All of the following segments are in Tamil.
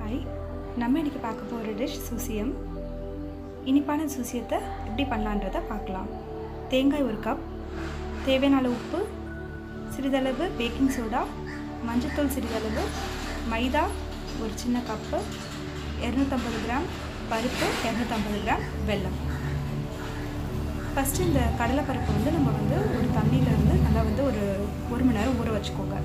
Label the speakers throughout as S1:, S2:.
S1: ஹாய் நம்ம இன்றைக்கி பார்க்க போகிற டிஷ் சுசியம் இனிப்பான சுசியத்தை எப்படி பண்ணலான்றதை பார்க்கலாம் தேங்காய் ஒரு கப் தேவையான அளவு உப்பு சிறிதளவு பேக்கிங் சோடா மஞ்சள்தூள் சிறிதளவு மைதா ஒரு சின்ன கப்பு இரநூத்தம்பது கிராம் பருப்பு இரநூத்தம்பது கிராம் வெல்லம் ஃபஸ்ட்டு இந்த கடலைப்பருப்பு வந்து நம்ம வந்து ஒரு தண்ணியில் வந்து நல்லா வந்து ஒரு ஒரு மணி நேரம் ஊற வச்சுக்கோங்க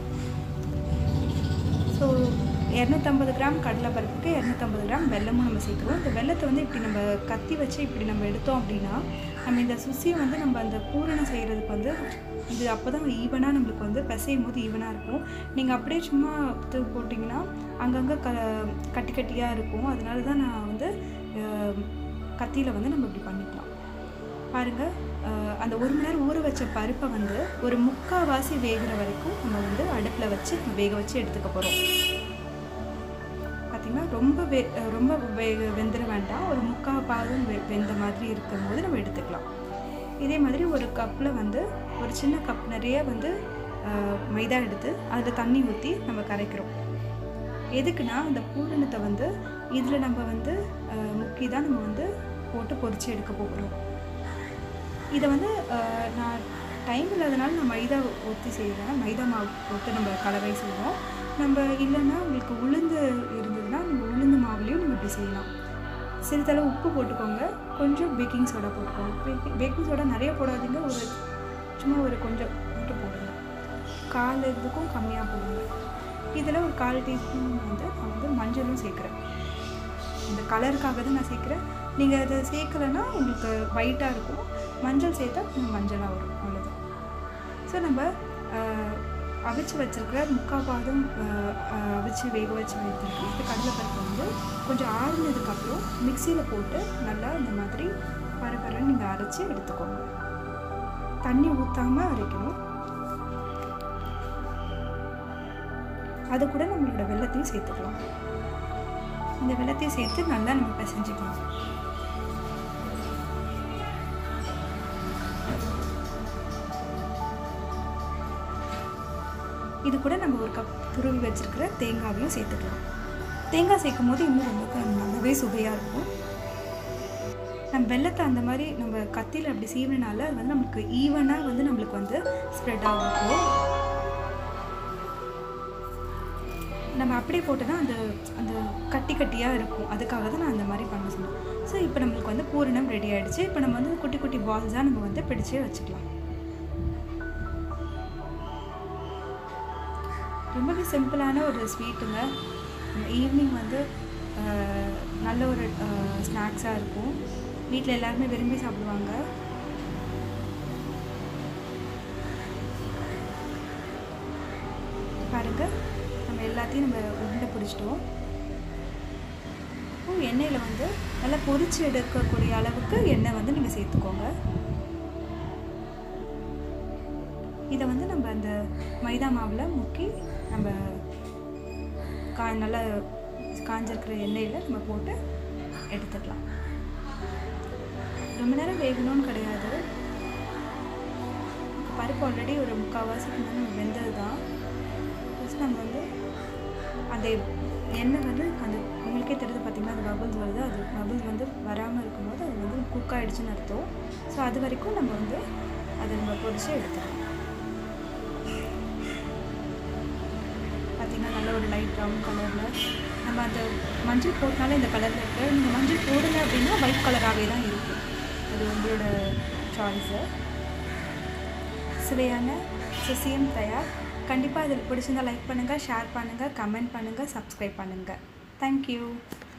S1: ஸோ இரநூத்தம்பது கிராம் கடலைப்பருப்புக்கு இரநூத்தம்பது கிராம் வெல்லமும் நம்ம சேர்க்குறோம் இந்த வெல்லத்தை வந்து இப்படி நம்ம கத்தி வச்சு இப்படி நம்ம எடுத்தோம் அப்படின்னா நம்ம இந்த சுசியை வந்து நம்ம அந்த பூரணம் செய்கிறதுக்கு வந்து இது அப்போ தான் ஈவனாக நம்மளுக்கு வந்து பிசையும் போது ஈவனாக இருக்கும் நீங்கள் அப்படியே சும்மா தூக்கி போட்டிங்கன்னா அங்கங்கே க கட்டி கட்டியாக இருக்கும் அதனால தான் நான் வந்து கத்தியில் வந்து நம்ம இப்படி பண்ணிக்கலாம் பாருங்கள் அந்த ஒரு மணி நேரம் ஊற வச்ச பருப்பை வந்து ஒரு முக்கால்வாசி வேகிற வரைக்கும் நம்ம வந்து அடுப்பில் வச்சு நம்ம வேக வச்சு எடுத்துக்க போகிறோம் பார்த்திங்கன்னா ரொம்ப வே ரொம்ப வே வெந்துட வேண்டாம் ஒரு முக்கால் பாகம் வெ வெந்த மாதிரி இருக்கும் போது நம்ம எடுத்துக்கலாம் இதே மாதிரி ஒரு கப்பில் வந்து ஒரு சின்ன கப் நிறைய வந்து மைதா எடுத்து அதில் தண்ணி ஊற்றி நம்ம கரைக்கிறோம் எதுக்குன்னா அந்த பூரணத்தை வந்து இதில் நம்ம வந்து முக்கி தான் நம்ம வந்து போட்டு பொறிச்சு எடுக்க போகிறோம் இதை வந்து நான் டைம் இல்லாதனால நான் மைதா ஊற்றி செய்கிறேன் மைதா மாவு போட்டு நம்ம கலவை செய்வோம் நம்ம இல்லைன்னா உங்களுக்கு உளுந்து இருந்ததுன்னா நம்ம உளுந்து மாவுலேயும் நம்ம இப்படி செய்யலாம் சிறிதளவு உப்பு போட்டுக்கோங்க கொஞ்சம் பேக்கிங் சோடா போட்டுக்கோங்க பேக்கிங் பேக்கிங் சோடா நிறைய போடாதீங்க ஒரு சும்மா ஒரு கொஞ்சம் மட்டும் போடுங்க கால் இதுக்கும் கம்மியாக போடுங்க இதில் ஒரு கால் டீஸ்பூன் வந்து நான் வந்து மஞ்சளும் சேர்க்குறேன் இந்த கலருக்காக தான் நான் சேர்க்குறேன் நீங்கள் அதை சேர்க்கலைன்னா உங்களுக்கு ஒயிட்டாக இருக்கும் மஞ்சள் சேர்த்தா கொஞ்சம் மஞ்சளாக வரும் அவ்வளோதான் ஸோ நம்ம அவிச்சு வச்சுருக்கிற முக்கால் பாதம் அவிச்சு வேக வச்சு வைத்திருக்கோம் இந்த கடலைப்பருப்பு வந்து கொஞ்சம் ஆறுனதுக்கப்புறம் மிக்சியில் போட்டு நல்லா இந்த மாதிரி பரபரன்னு நீங்கள் அரைச்சி எடுத்துக்கோங்க தண்ணி ஊற்றாமல் அரைக்கணும் அது கூட நம்மளோட வெள்ளத்தையும் சேர்த்துக்கலாம் இந்த வெள்ளத்தையும் சேர்த்து நல்லா நம்ம பிசைஞ்சிக்கலாம் இது கூட நம்ம ஒரு கப் துருவி வச்சுருக்கிற தேங்காவையும் சேர்த்துக்கலாம் தேங்காய் சேர்க்கும் போது இன்னும் ரொம்ப நல்லாவே சுவையாக இருக்கும் நம்ம வெள்ளத்தை அந்த மாதிரி நம்ம கத்தியில் அப்படி சீவினால அது வந்து நம்மளுக்கு ஈவனாக வந்து நம்மளுக்கு வந்து ஸ்ப்ரெட் ஆகும் நம்ம அப்படியே போட்டோன்னா அந்த அந்த கட்டி கட்டியாக இருக்கும் அதுக்காக தான் நான் அந்த மாதிரி பண்ண சொன்னேன் ஸோ இப்போ நம்மளுக்கு வந்து பூரணம் ரெடி ஆகிடுச்சு இப்போ நம்ம வந்து குட்டி குட்டி பால்ஸாக நம்ம வந்து பிடிச்சே வச்சுக்கலாம் ரொம்பவே சிம்பிளான ஒரு ஸ்வீட்டுங்க ஈவினிங் வந்து நல்ல ஒரு ஸ்நாக்ஸாக இருக்கும் வீட்டில் எல்லாருமே விரும்பி சாப்பிடுவாங்க பாருங்கள் நம்ம எல்லாத்தையும் நம்ம உருண்டை பிடிச்சிட்டோம் எண்ணெயில் வந்து நல்லா பொரிச்சு எடுக்கக்கூடிய அளவுக்கு எண்ணெய் வந்து நீங்கள் சேர்த்துக்கோங்க இதை வந்து நம்ம அந்த மைதா மாவில் முக்கி நம்ம கா நல்லா காஞ்சிருக்கிற எண்ணெயில் நம்ம போட்டு எடுத்துக்கலாம் ரொம்ப நேரம் வேகணும்னு கிடையாது பருப்பு ஆல்ரெடி ஒரு முக்கால்வாசிக்கு மேலே நம்ம வெந்தது தான் ஃபஸ்ட் நம்ம வந்து அந்த எண்ணெய் வந்து அந்த உங்களுக்கே தெரியுது பார்த்திங்கன்னா அது பபுள்ஸ் வருது அது பபுள்ஸ் வந்து வராமல் இருக்கும்போது அது வந்து குக் ஆகிடுச்சுன்னு அர்த்தம் ஸோ அது வரைக்கும் நம்ம வந்து அதை நம்ம பொரிச்சு எடுத்துக்கலாம் பார்த்திங்கன்னா நல்ல ஒரு லைட் ப்ரௌன் கலரில் நம்ம அந்த மஞ்சள் போட்டனால இந்த கலரில் இருக்குது நீங்கள் மஞ்சள் போடலை அப்படின்னா ஒயிட் கலராகவே தான் இருக்கும் அது உங்களோட சாய்ஸு சுவையான சுசியம் தயார் கண்டிப்பாக இதில் பிடிச்சிருந்தால் லைக் பண்ணுங்கள் ஷேர் பண்ணுங்கள் கமெண்ட் பண்ணுங்கள் சப்ஸ்கிரைப் பண்ணுங்கள் தேங்க்யூ